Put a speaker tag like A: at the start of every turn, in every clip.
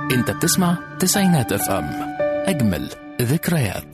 A: انت بتسمع تسعينات اف ام اجمل ذكريات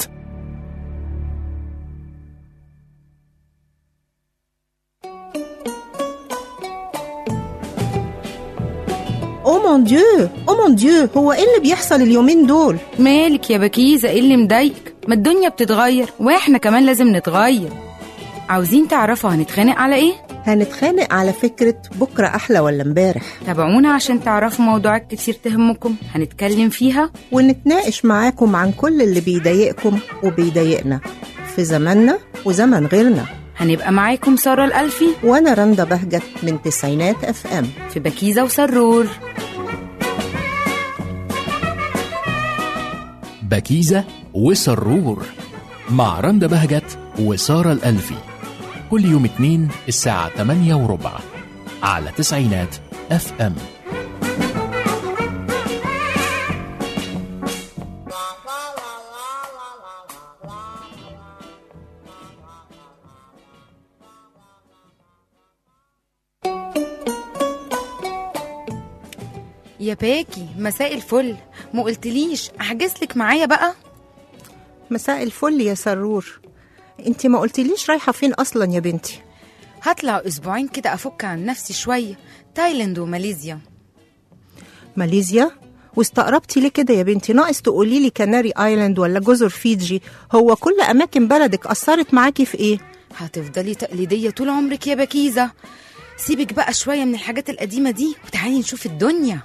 B: او مون ديو او مون ديو هو ايه اللي بيحصل اليومين دول
C: مالك يا بكيزة ايه اللي مضايقك ما الدنيا بتتغير واحنا كمان لازم نتغير عاوزين تعرفوا هنتخانق على ايه
B: هنتخانق على فكرة بكرة أحلى ولا امبارح
C: تابعونا عشان تعرفوا موضوعات كتير تهمكم هنتكلم فيها
B: ونتناقش معاكم عن كل اللي بيضايقكم وبيضايقنا في زماننا وزمن غيرنا
C: هنبقى معاكم سارة الألفي
B: وأنا رندا بهجت من تسعينات اف ام
C: في بكيزة وسرور
A: بكيزة وسرور مع رندا بهجت وسارة الألفي كل يوم اتنين الساعة 8 وربع على تسعينات اف ام
C: يا باكي مساء الفل ما قلتليش احجز لك معايا بقى
B: مساء الفل يا سرور انت ما قلتليش رايحة فين أصلا يا بنتي
C: هطلع اسبوعين كده افك عن نفسي شويه تايلاند وماليزيا
B: ماليزيا واستقربتي ليه كده يا بنتي ناقص تقولي لي كناري ايلاند ولا جزر فيجي هو كل اماكن بلدك اثرت معاكي في ايه
C: هتفضلي تقليديه طول عمرك يا بكيزه سيبك بقى شويه من الحاجات القديمه دي وتعالي نشوف الدنيا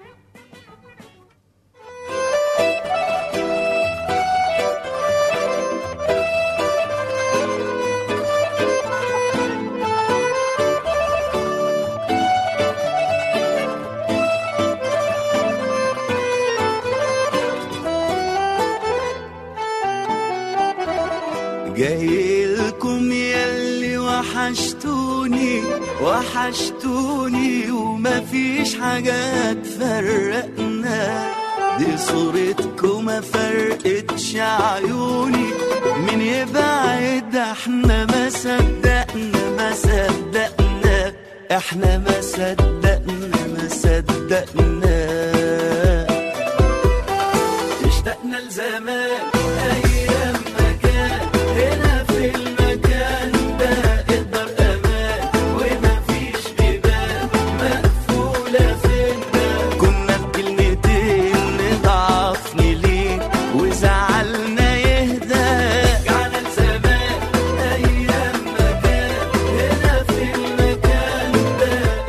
D: جايلكم ياللي وحشتوني وحشتوني ومفيش حاجة تفرقنا دي صورتكم ما فرقتش عيوني من يبعد احنا ما صدقنا ما صدقنا احنا ما صدقنا ما صدقنا اشتقنا لزمان ايام مكان هنا في المكان ده اقدر امان ومفيش بيبان مقفوله فينا كنا بكلمتين نضعف نلين وزعلنا يهدى رجعنا لزمان ايام مكان هنا في المكان ده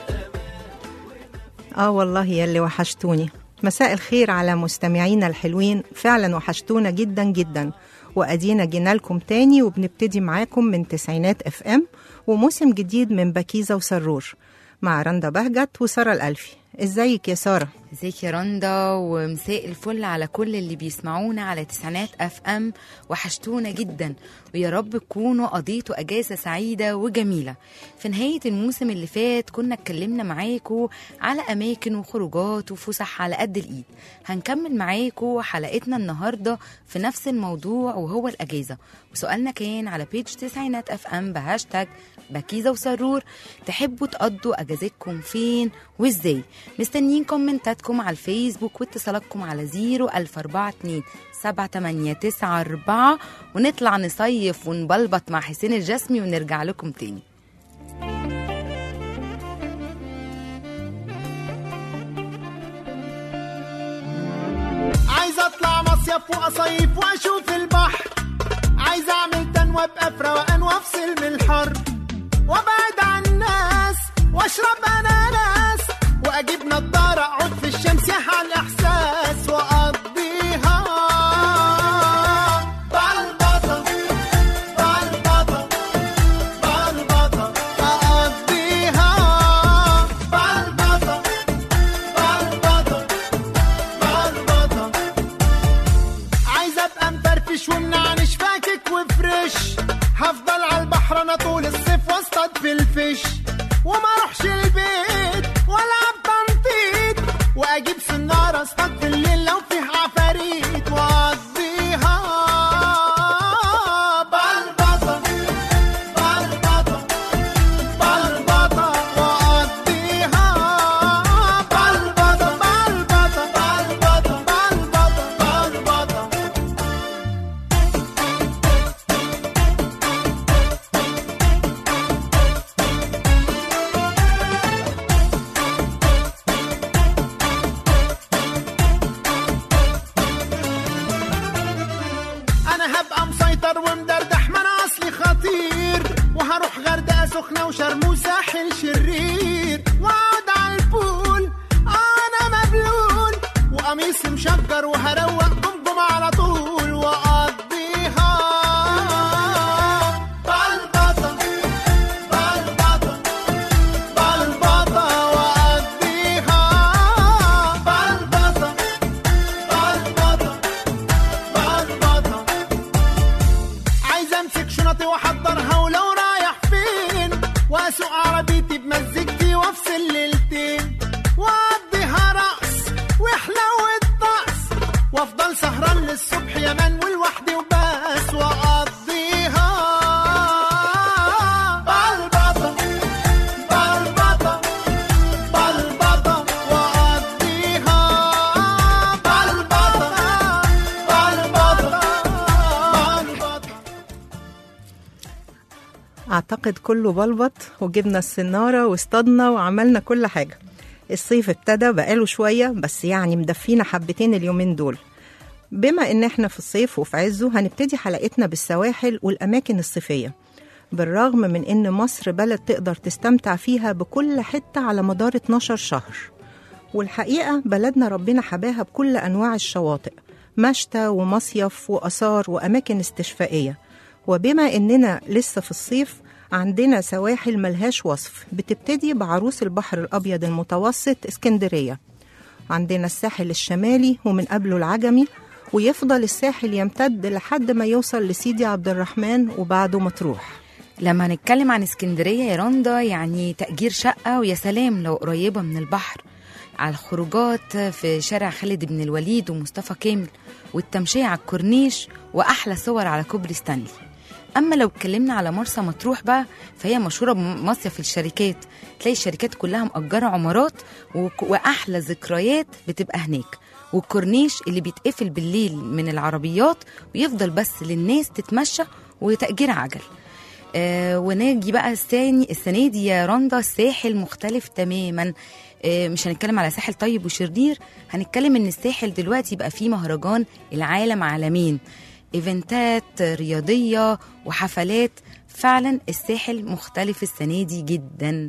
B: اه والله يا اللي وحشتوني مساء الخير على مستمعينا الحلوين فعلا وحشتونا جدا جدا وادينا جينا لكم تاني وبنبتدي معاكم من تسعينات اف ام وموسم جديد من بكيزة وسرور مع رندا بهجت وسارة الألفي ازيك يا سارة
C: ازيك يا رندا ومساء الفل على كل اللي بيسمعونا على تسعينات اف ام وحشتونا جدا ويا رب تكونوا قضيتوا اجازه سعيده وجميله في نهايه الموسم اللي فات كنا اتكلمنا معاكم على اماكن وخروجات وفسح على قد الايد هنكمل معاكم حلقتنا النهارده في نفس الموضوع وهو الاجازه وسؤالنا كان على بيج تسعينات اف ام بهاشتاج بكيزه وسرور تحبوا تقضوا اجازتكم فين وازاي مستنيين كومنتاتكم على الفيسبوك واتصالاتكم على 0 سبعة تمانية تسعة أربعة ونطلع نصيف ونبلبط مع حسين الجسمي ونرجع لكم تاني
E: عايز اطلع مصيف واصيف واشوف البحر عايز اعمل تن وابقى في روقان وافصل من الحر وابعد عن الناس واشرب اناناس واجيب نضاره اقعد في الشمس على الاحساس واقضيها بلبطه بلبطه بلبطه اقضيها بلبطه بلبطه بلبطه عايز ابقى مفرفش ومنعنش فاكك وفريش هفضل على البحر انا طول الصيف واصطاد في الفيش وما اروحش البيت هروح غردقة سخنة وشرم وساحل شرير واقعد على البول انا مبلول وقميص مشجر وهروق جمجم على طول واقضيها بلبطة بلبطة بلبطة واقضيها بلبطة بلبطة بلبطة عايز امسك شنطي واحضرها ولو رايح فين واسوق عربيتي بمزجتي وافصل ليلتين واقضيها رقص وحلو الطقس وافضل سهران للصبح يا من ولوحدي وبس واقضيها بلبطة بلبطة بلبطة واقضيها بلبطة بلبطة بلبطة
B: أعتقد كله بلبط وجبنا السنارة واصطادنا وعملنا كل حاجة الصيف ابتدى بقاله شوية بس يعني مدفينا حبتين اليومين دول بما إن إحنا في الصيف وفي عزه هنبتدي حلقتنا بالسواحل والأماكن الصيفية بالرغم من إن مصر بلد تقدر تستمتع فيها بكل حتة على مدار 12 شهر والحقيقة بلدنا ربنا حباها بكل أنواع الشواطئ مشتى ومصيف وآثار وأماكن استشفائية وبما إننا لسه في الصيف عندنا سواحل ملهاش وصف بتبتدي بعروس البحر الأبيض المتوسط اسكندرية عندنا الساحل الشمالي ومن قبله العجمي ويفضل الساحل يمتد لحد ما يوصل لسيدي عبد الرحمن وبعده مطروح
C: لما هنتكلم عن اسكندرية يا رندا يعني تأجير شقة ويا سلام لو قريبة من البحر على الخروجات في شارع خالد بن الوليد ومصطفى كامل والتمشية على الكورنيش وأحلى صور على كوبري ستانلي أما لو اتكلمنا على مرسى مطروح بقى فهي مشهورة بمصيف الشركات تلاقي الشركات كلها مأجرة عمارات وك- وأحلى ذكريات بتبقى هناك والكورنيش اللي بيتقفل بالليل من العربيات ويفضل بس للناس تتمشى وتأجير عجل آه وناجي بقى الثاني السنه دي يا رندا الساحل مختلف تماما آه مش هنتكلم على ساحل طيب وشرير هنتكلم ان الساحل دلوقتي بقى فيه مهرجان العالم عالمين ايفنتات رياضيه وحفلات فعلا الساحل مختلف السنه دي جدا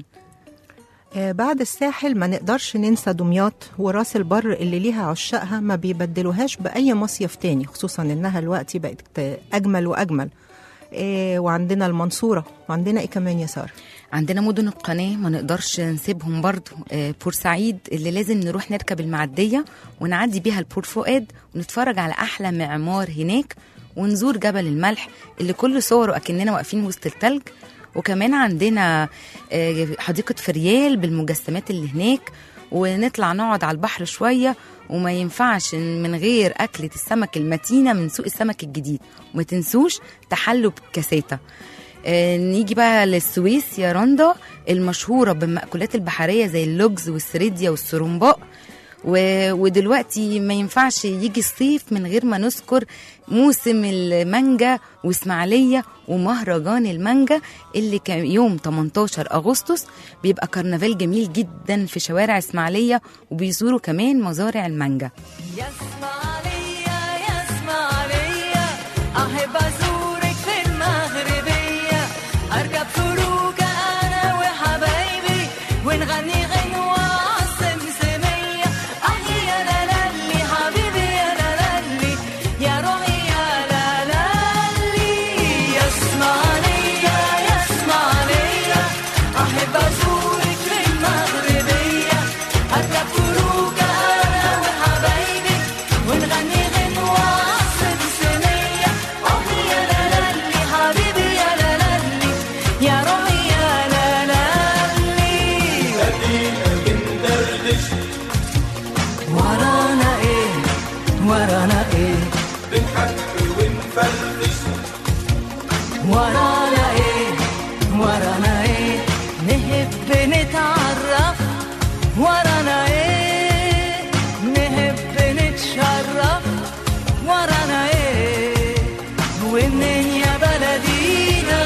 B: آه، بعد الساحل ما نقدرش ننسى دمياط وراس البر اللي ليها عشاقها ما بيبدلوهاش بأي مصيف تاني خصوصا إنها الوقت بقت أجمل وأجمل آه، وعندنا المنصورة وعندنا إيه كمان يا سارة
C: عندنا مدن القناة ما نقدرش نسيبهم برضو آه، بورسعيد اللي لازم نروح نركب المعدية ونعدي بيها البور فؤاد ونتفرج على أحلى معمار هناك ونزور جبل الملح اللي كل صوره أكننا واقفين وسط التلج وكمان عندنا آه، حديقة فريال بالمجسمات اللي هناك ونطلع نقعد على البحر شوية وما ينفعش من غير أكلة السمك المتينة من سوق السمك الجديد وما تنسوش تحلوا بكاساتا آه، نيجي بقى للسويس يا رندا المشهورة بالمأكولات البحرية زي اللوجز والسريديا والسرنباء و- ودلوقتي ما ينفعش يجي الصيف من غير ما نذكر موسم المانجا واسماعيلية ومهرجان المانجا اللي كان يوم 18 أغسطس بيبقى كرنفال جميل جدا في شوارع اسماعيلية وبيزوروا كمان مزارع المانجا
F: يسمع ليا يسمع ليا أحب أزورك في المغربية أركب فروجة أنا وحبايبي ونغني غنوة عالسمسمية أه يا لالي حبيبي يا لالي يا روحي يا لالي يسمع ليا يسمع ليا أحب أزورك في المغربية أركب فروجة أنا وحبايبي ونغني غنوة عالسمسمية أه يا لالي حبيبي يا لالي يا روحي يا لالي ورانا ايه ورانا ايه بنحب ونفرفش ورانا ايه ورانا ايه نحب نتعرف ورانا ايه نحب نتشرف ورانا ايه ومنين يا بلدينا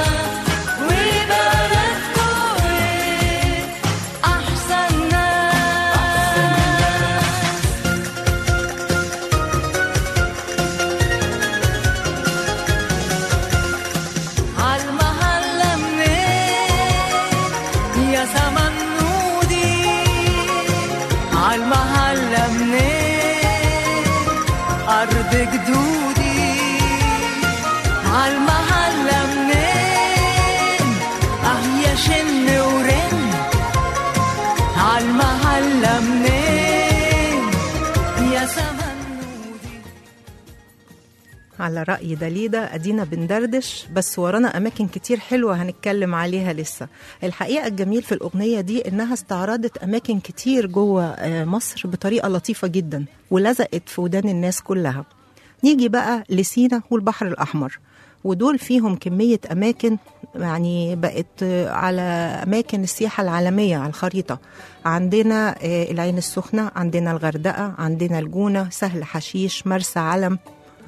F: وبلدكم ايه احسن ناس عالمحلة سمنودي عالمحلة منين أرض جدودي عالمحلة منين أه يا شن ورن عالمحلة منين يا سمنودي
B: على رأي داليدا أدينا بندردش بس ورانا أماكن كتير حلوة هنتكلم عليها لسه الحقيقة الجميل في الأغنية دي إنها استعرضت أماكن كتير جوه آه، مصر بطريقة لطيفة جدا ولزقت في ودان الناس كلها نيجي بقى لسينا والبحر الأحمر ودول فيهم كمية أماكن يعني بقت آه، على أماكن السياحة العالمية على الخريطة عندنا آه، العين السخنة عندنا الغردقة عندنا الجونة سهل حشيش مرسى علم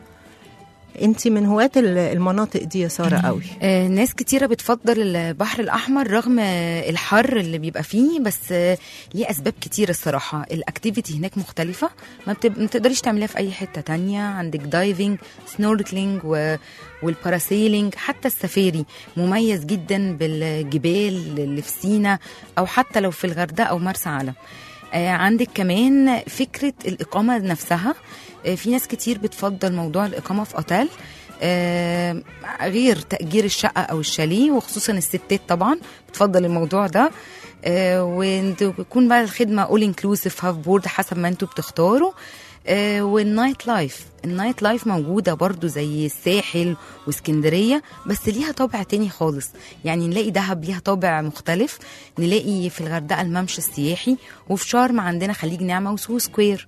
B: انت من هواة ال- المناطق دي يا ساره قوي
C: آه، ناس كتيرة بتفضل البحر الأحمر رغم آه، الحر اللي بيبقى فيه بس آه، ليه أسباب كتير الصراحة الأكتيفيتي هناك مختلفة ما, بتب... ما تقدريش تعمليها في أي حتة تانية عندك دايفنج سنوركلينج و... والباراسيلينج حتى السفاري مميز جدا بالجبال اللي في سينا أو حتى لو في الغردقة أو مرسى علم آه، عندك كمان فكرة الإقامة نفسها آه، في ناس كتير بتفضل موضوع الإقامة في أوتيل آه، غير تأجير الشقة أو الشاليه وخصوصا الستات طبعا بتفضل الموضوع ده آه، وانتوا يكون بقى الخدمة اول انكلوسيف هاف بورد حسب ما انتوا بتختاروا آه، والنايت لايف النايت لايف موجودة برضو زي الساحل واسكندرية بس ليها طابع تاني خالص يعني نلاقي دهب ليها طابع مختلف نلاقي في الغردقة الممشى السياحي وفي شرم عندنا خليج نعمة وسو سكوير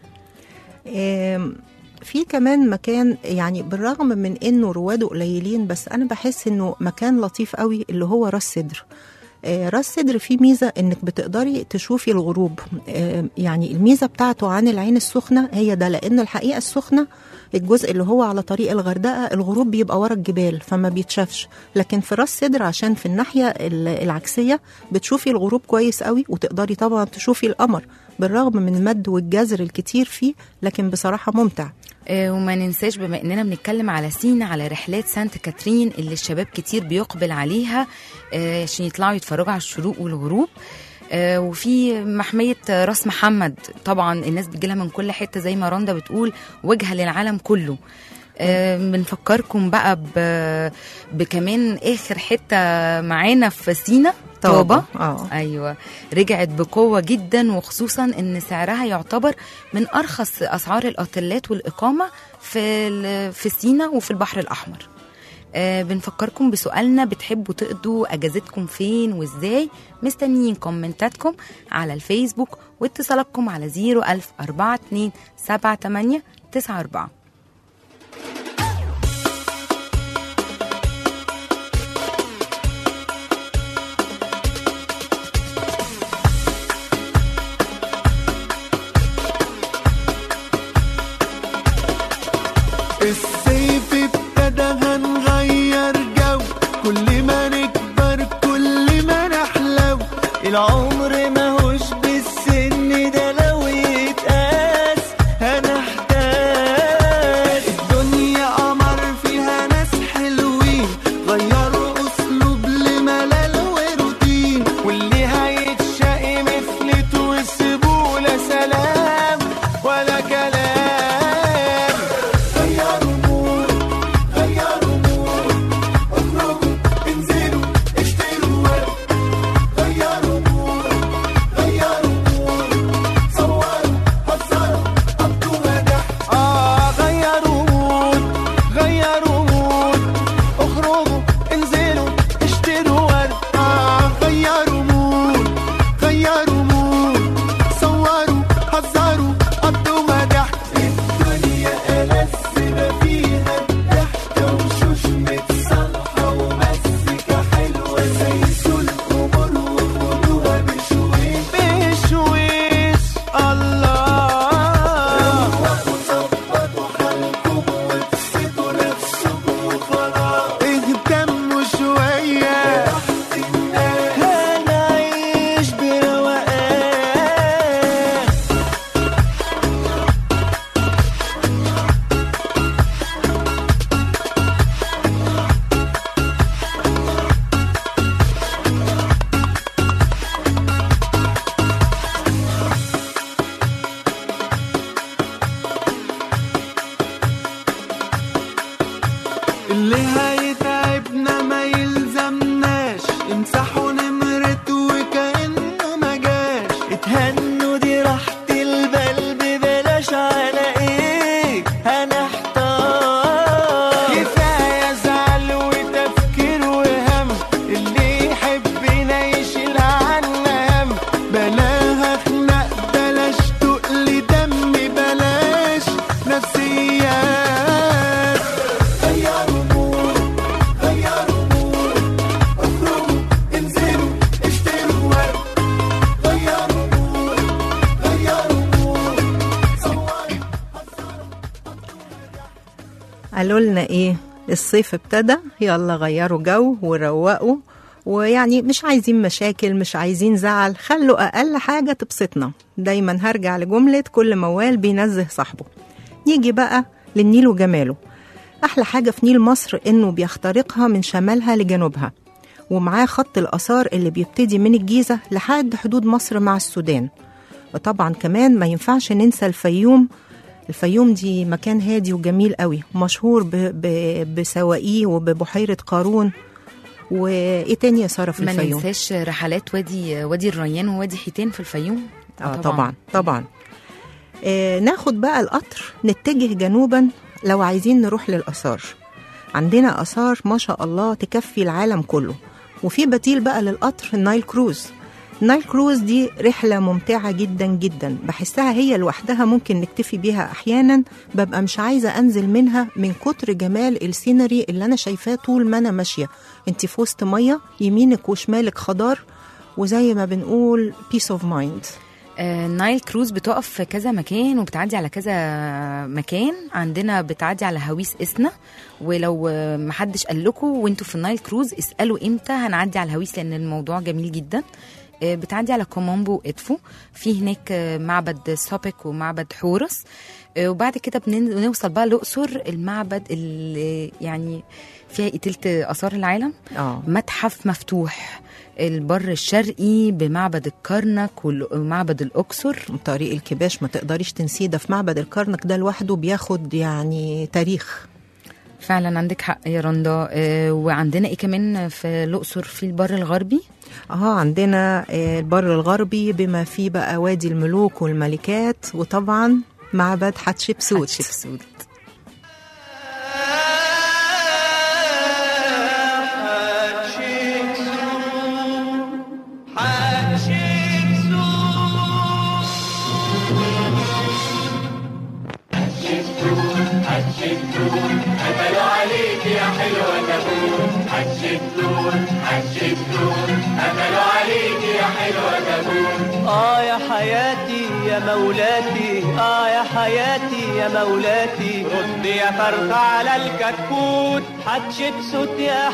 B: آم، في كمان مكان يعني بالرغم من انه رواده قليلين بس انا بحس انه مكان لطيف قوي اللي هو راس سدر آه، راس سدر فيه ميزه انك بتقدري تشوفي الغروب آه، يعني الميزه بتاعته عن العين السخنه هي ده لان الحقيقه السخنه الجزء اللي هو على طريق الغردقه الغروب بيبقى ورا الجبال فما بيتشافش لكن في راس سدر عشان في الناحيه ال- العكسيه بتشوفي الغروب كويس قوي وتقدري طبعا تشوفي القمر بالرغم من المد والجزر الكتير فيه لكن بصراحه ممتع
C: آه، وما ننساش بما اننا بنتكلم على سينا على رحلات سانت كاترين اللي الشباب كتير بيقبل عليها آه، عشان يطلعوا يتفرجوا على الشروق والغروب آه، وفي محمية راس محمد طبعا الناس بتجيلها من كل حتة زي ما رندا بتقول وجهة للعالم كله آه، بنفكركم بقى ب- بكمان اخر حته معانا في سينا طابة
B: اه
C: ايوه رجعت بقوه جدا وخصوصا ان سعرها يعتبر من ارخص اسعار الاوتيلات والاقامه في ال- في سينا وفي البحر الاحمر آه بنفكركم بسؤالنا بتحبوا تقضوا اجازتكم فين وازاي مستنيين كومنتاتكم على الفيسبوك واتصالاتكم على 01042 78 94
E: الصيف ابتدى هنغير جو كل ما نكبر كل ما نحلو العمر ماهوش بالسن ده لو يتقاس هنحتاج الدنيا قمر فيها ناس حلوين غيروا اسلوب لملل وروتين واللي هيتشقي مثلت وسيبوله سلام ولا كلام غيروا مود غيروا مود اخرجوا انزلوا اشتروا ورق غيروا مود
B: قالوا لنا ايه الصيف ابتدى يلا غيروا جو وروقوا ويعني مش عايزين مشاكل مش عايزين زعل خلوا اقل حاجه تبسطنا دايما هرجع لجمله كل موال بينزه صاحبه نيجي بقى للنيل وجماله احلى حاجه في نيل مصر انه بيخترقها من شمالها لجنوبها ومعاه خط الاثار اللي بيبتدي من الجيزه لحد حدود مصر مع السودان وطبعا كمان ما ينفعش ننسى الفيوم الفيوم دي مكان هادي وجميل قوي مشهور ب... ب... بسواقيه وببحيرة قارون وايه تاني يا ساره في
C: ما
B: الفيوم
C: ننساش رحلات وادي وادي الريان ووادي حيتان في الفيوم
B: اه طبعا طبعا آه ناخد بقى القطر نتجه جنوبا لو عايزين نروح للآثار عندنا آثار ما شاء الله تكفي العالم كله وفي بديل بقى للقطر النايل كروز النايل كروز دي رحلة ممتعة جدا جدا بحسها هي لوحدها ممكن نكتفي بيها أحيانا ببقى مش عايزة أنزل منها من كتر جمال السينري اللي أنا شايفاه طول ما أنا ماشية انت في وسط مية يمينك وشمالك خضار وزي ما بنقول بيس اوف مايند
C: آه، نايل كروز بتقف في كذا مكان وبتعدي على كذا مكان عندنا بتعدي على هويس اسنا ولو آه، محدش قال لكم وانتوا في النايل كروز اسالوا امتى هنعدي على الهويس لان الموضوع جميل جدا آه، بتعدي على كومومبو وادفو في هناك آه، معبد سوبك ومعبد حورس آه، وبعد كده بنن- بنوصل بقى الاقصر المعبد اللي يعني فيها تلت اثار العالم
B: اه
C: متحف مفتوح البر الشرقي بمعبد الكرنك وال- ومعبد الاقصر
B: طريق الكباش ما تقدريش تنسيه ده في معبد الكرنك ده لوحده بياخد يعني تاريخ
C: فعلا عندك حق يا رندا آه، وعندنا ايه كمان في الاقصر في البر الغربي
B: اه عندنا آه، البر الغربي بما فيه بقى وادي الملوك والملكات وطبعا معبد حتشبسوت
C: حتشبسوت
F: آه يا حياتي يا مولاتي آه يا حياتي يا مولاتي رد يا فرخة على الكتكوت حتشبسوت يا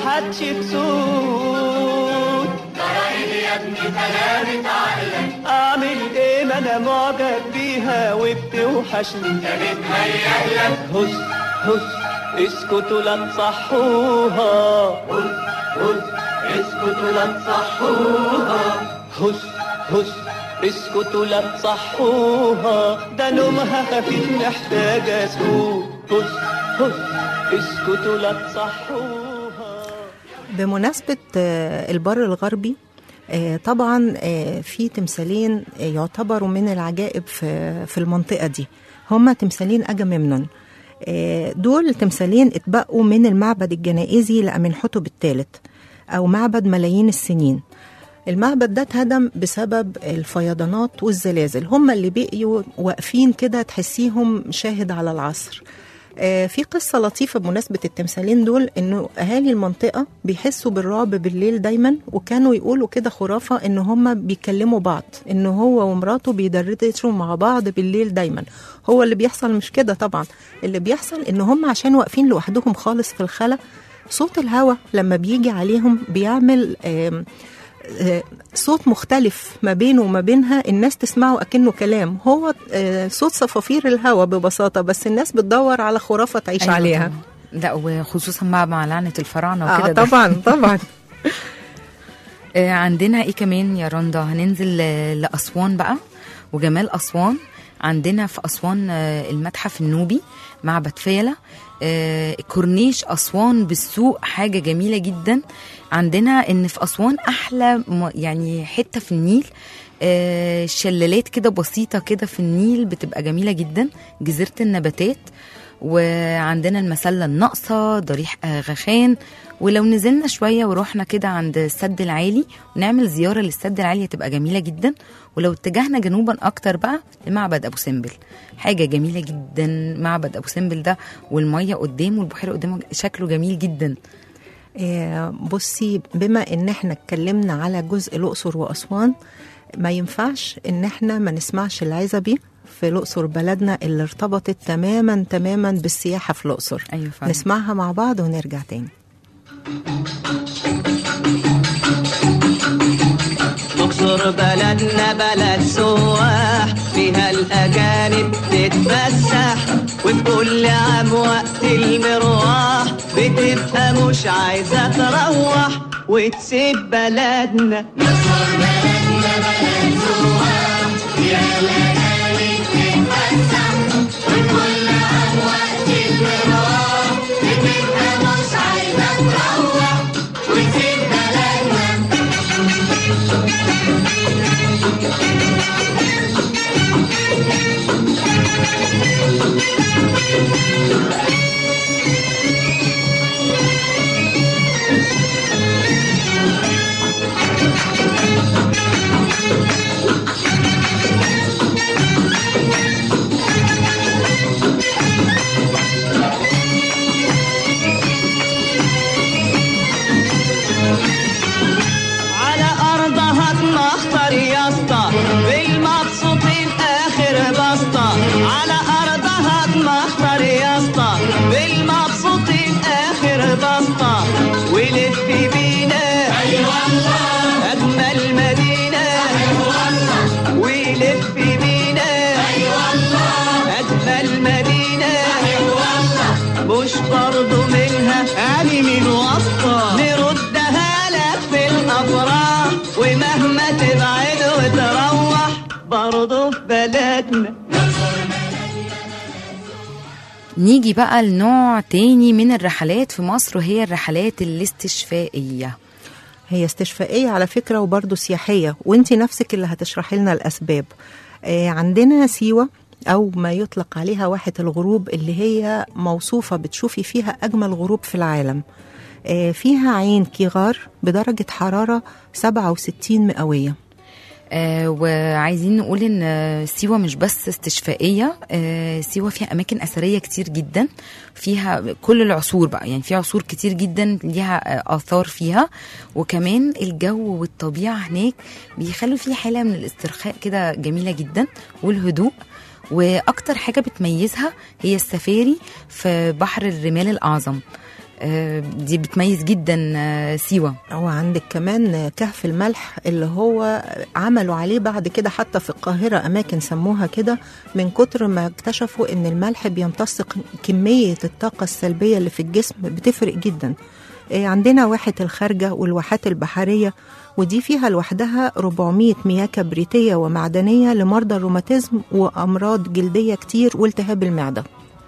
F: حتشبسوت يا ابني سلامة عقلك أعمل إيه ما أنا معجب بيها وبتوحشني يا بتهيألك هس هس اسكتوا لا تصحوها هس هس اسكتوا لا تصحوها هس هس اسكتوا لا تصحوها ده نومها خفيف محتاجة سكوت هس هس اسكتوا لا تصحوها
B: بمناسبة آه، البر الغربي آه، طبعا آه، في تمثالين آه، يعتبروا من العجائب في في المنطقة دي هما تمثالين أجامemnon آه، دول تمثالين اتبقوا من المعبد الجنائزي لأمنحتب الثالث أو معبد ملايين السنين المعبد ده اتهدم بسبب الفيضانات والزلازل هم اللي بقيوا واقفين كده تحسيهم شاهد على العصر آه، في قصة لطيفة بمناسبة التمثالين دول إنه أهالي المنطقة بيحسوا بالرعب بالليل دايما وكانوا يقولوا كده خرافة إن هما بيكلموا بعض إن هو ومراته بيدردشوا مع بعض بالليل دايما هو اللي بيحصل مش كده طبعا اللي بيحصل إن هم عشان واقفين لوحدهم خالص في الخلا صوت الهوا لما بيجي عليهم بيعمل آم آه، صوت مختلف ما بينه وما بينها الناس تسمعه أكنه كلام هو آه، صوت صفافير الهوا ببساطة بس الناس بتدور على خرافة تعيش
C: أيوة
B: عليها
C: طبعاً. لا وخصوصا مع مع لعنه الفراعنه
B: آه
C: وكده ده.
B: طبعا طبعا
C: آه، عندنا ايه كمان يا رندا هننزل آه، لأسوان بقى وجمال أسوان عندنا في أسوان آه، المتحف النوبي معبد فيلة آه، كورنيش أسوان بالسوق حاجة جميلة جدا عندنا إن في أسوان أحلى م- يعني حتة في النيل آه، شلالات كده بسيطة كده في النيل بتبقى جميلة جدا جزيرة النباتات وعندنا المسلة الناقصة ضريح غخان ولو نزلنا شوية ورحنا كده عند السد العالي ونعمل زيارة للسد العالي هتبقى جميلة جدا ولو اتجهنا جنوبا أكتر بقى لمعبد أبو سمبل حاجة جميلة جدا معبد أبو سمبل ده والمية قدامه والبحيرة قدامه شكله جميل جدا
B: آه، بصي بما ان احنا اتكلمنا على جزء الاقصر واسوان ما ينفعش ان احنا ما نسمعش العزبي في الأقصر بلدنا اللي ارتبطت تماما تماما بالسياحة في الأقصر
C: ايوه فعلا
B: نسمعها مع بعض ونرجع تاني
F: اقصر بلدنا بلد سواح فيها الاجانب تتفسح وفي كل عام وقت المروح بتبقى مش عايزه تروح وتسيب بلدنا على ارضها اتمخطر يا اسطى بالمبسوطين اخر بسطة على ارضها اتمخطر يا اسطى بالمبسوطين اخر بسطة ولف بينا اي والله اجمل مدينة اي والله ولف بينا اي والله اجمل مدينة اي والله مش برضو منها يعني من وسطة نردها لك في الافراح ومهما تبعد وتروح برضو في بلدنا
C: نيجي بقى لنوع تاني من الرحلات في مصر وهي الرحلات الاستشفائية
B: هي استشفائية على فكرة وبرضه سياحية وانت نفسك اللي هتشرحي لنا الأسباب آه عندنا سيوة أو ما يطلق عليها واحة الغروب اللي هي موصوفة بتشوفي فيها أجمل غروب في العالم آه فيها عين كيغار بدرجة حرارة 67 مئوية
C: آه وعايزين نقول ان آه، سيوه مش بس استشفائيه آه سيوه فيها اماكن اثريه كتير جدا فيها كل العصور بقى يعني في عصور كتير جدا ليها آه اثار فيها وكمان الجو والطبيعه هناك بيخلوا فيه حاله من الاسترخاء كده جميله جدا والهدوء واكتر حاجه بتميزها هي السفاري في بحر الرمال الاعظم آه دي بتميز جدا آه سيوه
B: هو عندك كمان كهف الملح اللي هو عملوا عليه بعد كده حتى في القاهرة أماكن سموها كده من كتر ما اكتشفوا إن الملح بيمتص كمية الطاقة السلبية اللي في الجسم بتفرق جدا إيه، عندنا واحة الخارجة والواحات البحرية ودي فيها لوحدها 400 مياه كبريتية ومعدنية لمرضى الروماتيزم وأمراض جلدية كتير والتهاب المعدة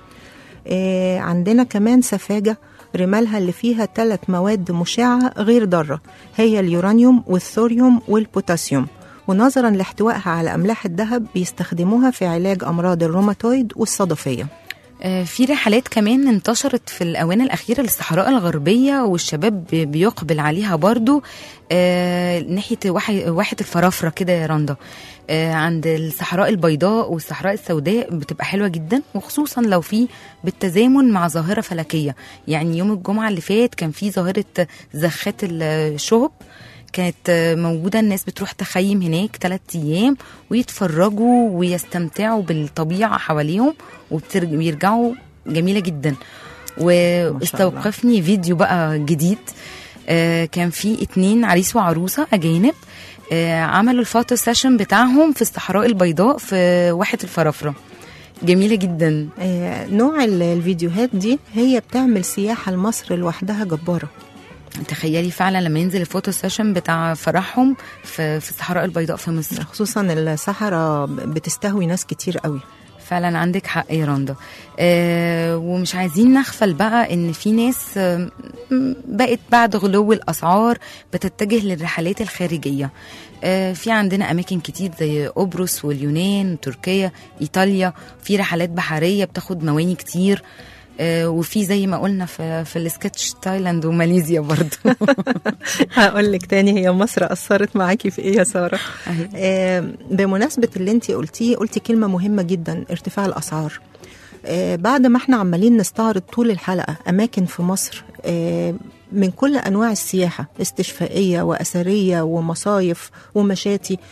B: آه، عندنا كمان سفاجة رمالها اللي فيها ثلاث مواد مشعة غير ضارة هي اليورانيوم والثوريوم والبوتاسيوم ونظرا لاحتوائها على أملاح الذهب بيستخدموها في علاج أمراض الروماتويد والصدفية
C: آه، في رحلات كمان انتشرت في الآونة الأخيرة للصحراء الغربية والشباب بي- بيقبل عليها برضو آه، ناحية واحد- واحة الفرافرة كده يا رندا آه، عند الصحراء البيضاء والصحراء السوداء بتبقى حلوة جدا وخصوصا لو في بالتزامن مع ظاهرة فلكية يعني يوم الجمعة اللي فات كان في ظاهرة زخات الشهب كانت آه، موجودة الناس بتروح تخيم هناك ثلاث أيام ويتفرجوا ويستمتعوا بالطبيعة حواليهم وبيرجعوا جميلة جدا واستوقفني فيديو بقى جديد آه، كان في اتنين عريس وعروسة أجانب آه، عملوا الفوتو سيشن بتاعهم في الصحراء البيضاء في واحة الفرافرة جميلة جدا
B: آه، نوع ال- الفيديوهات دي هي بتعمل سياحة لمصر لوحدها جبارة
C: تخيلي فعلا لما ينزل الفوتو سيشن بتاع فرحهم في, في الصحراء البيضاء في مصر
B: خصوصا الصحراء بتستهوي ناس كتير قوي
C: فعلا عندك حق يا رندا آه ومش عايزين نغفل بقى ان في ناس آه م- بقت بعد غلو الاسعار بتتجه للرحلات الخارجيه آه في عندنا اماكن كتير زي قبرص واليونان وتركيا ايطاليا في رحلات بحريه بتاخد مواني كتير آه وفي زي ما قلنا في في السكتش تايلاند وماليزيا برضو
B: هقول لك تاني هي مصر أثرت معاكي في إيه يا سارة؟
C: أهي.
B: آه، بمناسبة اللي انت قلتيه قلتي كلمة مهمة جدا ارتفاع الأسعار آه، بعد ما احنا عمالين نستعرض طول الحلقة أماكن في مصر آه، من كل أنواع السياحة استشفائية وأثرية ومصايف ومشاتي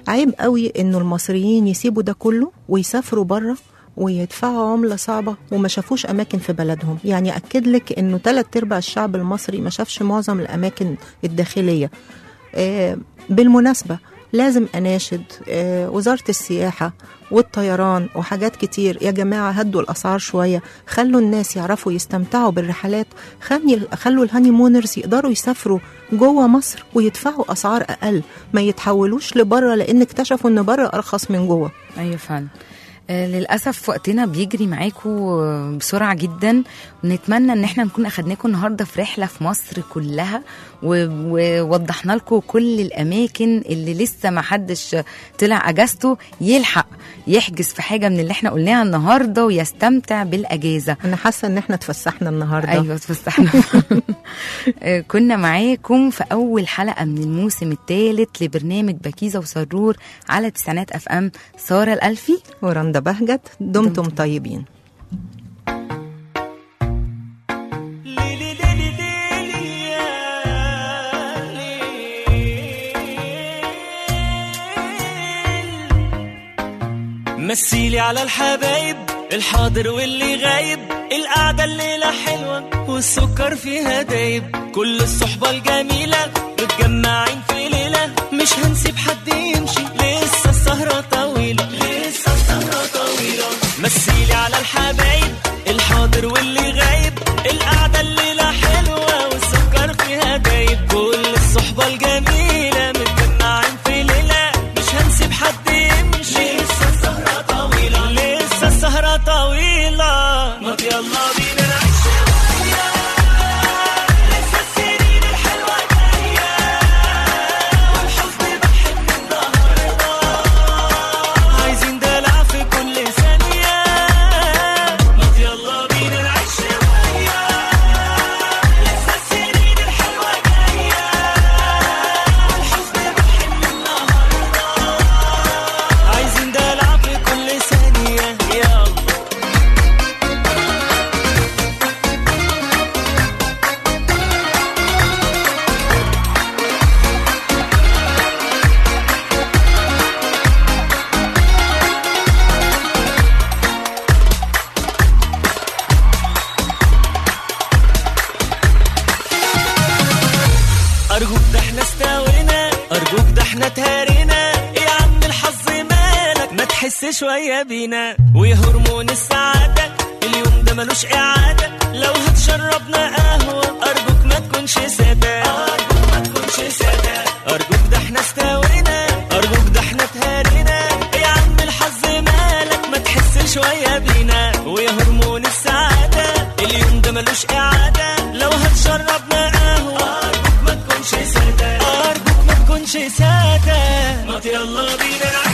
B: عيب قوي انه المصريين يسيبوا ده كله ويسافروا بره ويدفعوا عملة صعبة وما شافوش أماكن في بلدهم يعني أكد لك إنه تلات أرباع الشعب المصري ما شافش معظم الأماكن الداخلية آه، بالمناسبة لازم أناشد آه، وزارة السياحة والطيران وحاجات كتير يا جماعة هدوا الأسعار شوية خلوا الناس يعرفوا يستمتعوا بالرحلات خلي خلوا الهاني مونرز يقدروا يسافروا جوه مصر ويدفعوا أسعار أقل ما يتحولوش لبره لأن اكتشفوا إن بره أرخص من جوه
C: ايوه فعلا آه، للاسف وقتنا بيجري معاكم آه، بسرعه جدا ونتمنى ان احنا نكون اخدناكم النهارده في رحله في مصر كلها و- ووضحنا لكم كل الاماكن اللي لسه ما حدش طلع اجازته يلحق يحجز في حاجه من اللي احنا قلناها النهارده ويستمتع بالاجازه
B: أنا حاسة إن إحنا اتفسحنا النهاردة
C: ايوه اتفسحنا آه، كنا معاكم في اول حلقه من الموسم الثالث لبرنامج بكيزه وسرور على تسعينات اف ام ساره الالفي
B: ورندا بهجت دمتم طيبين
F: ليلي ليلي ليلي يا ليل. مثيلي على الحبايب الحاضر واللي غايب القعدة الليلة حلوة والسكر فيها دايب كل الصحبة الجميلة متجمعين في ليلة مش هنسيب حد يمشي لسه السهرة طويلة لسه السهرة طويلة مثيلي على الحبايب الحاضر واللي غايب القعدة الليلة حلوة والسكر فيها دايب كل الصحبة الجميلة متجمعين في ليلة مش هنسيب حد يمشي لسه السهرة طويلة لسه السهرة طويلة ما يلا بينا نعيش شوية لسه السنين الحلوة جاية والحزن بحب النهاردة عايزين دلع في كل ثانية ما يلا بينا نعيش شوية لسه السنين الحلوة جاية والحزن بحب النهاردة عايزين دلع في كل ثانية يلا أرجوك ده احنا استوينا أرجوك ده احنا تهارينا يا عم الحظ مالك ما تحس شوية بينا ويا هرمون السعادة اليوم ده ملوش إعادة لو هتشربنا قهوة أرجوك ما تكونش سادة أرجوك ما تكونش سادة أرجوك ده احنا استوينا أرجوك ده احنا تهارينا يا عم الحظ مالك ما تحس شوية بينا ويا هرمون السعادة اليوم ده ملوش إعادة لو هتشربنا قهوة أرجوك ما تكونش سادة أرجوك ما تكونش سادة ما يلا بينا نعيش